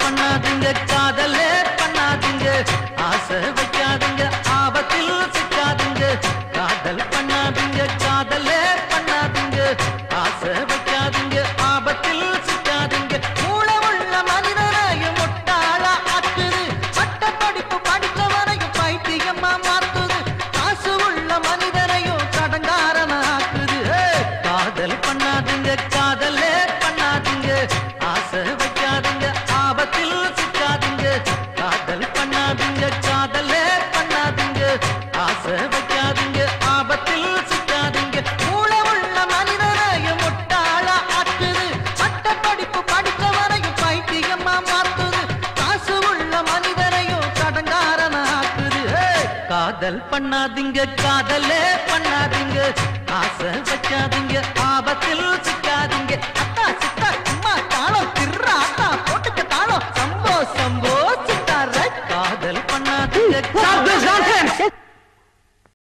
பண்ணாதீங்க காதலே பண்ணாதீங்க ஆசை வைக்காதீங்க ஆபத்தில் சிக்காதீங்க காதல் பண்ணாதீங்க காதலே பண்ணாதீங்க ஆசை வைக்காதீங்க ஆபத்தில் சிக்காதீங்க மூளை உள்ள மனிதனையும் முட்டாளா ஆக்குது பட்ட படிப்பு படித்தவனையும் பைத்தியமா மாத்துது காசு உள்ள மனிதனையும் கடங்காரன ஆக்குது ஏய், காதல் பண்ணாதீங்க காதலே பண்ணாதீங்க ஆசை வைக்காதீங்க ஆபத்தில் சிக்காதீங்க காதல் பண்ணாதீங்க காதலே பண்ணாதீங்க ஆசை வைக்காதீங்க ஆபத்தில் சிக்காதீங்க மூளை உள்ள மனிதனையும் முட்டாளா ஆக்குது பட்ட படிப்பு படித்தவரையும் பைத்தியமா மாத்துது காசு உள்ள மனிதனையும் கடங்காரன ஆக்குது ஏய், காதல் பண்ணாதீங்க காதலே பண்ணாதீங்க ஆசை வைக்காதீங்க ஆபத்தில் சிக்காதீங்க அத்தா சித்தா சும்மா தாளம் திர்றாத்தா போட்டுக்க தாளம் சம்போ சம்போ சித்தார காதல் பண்ணாதீங்க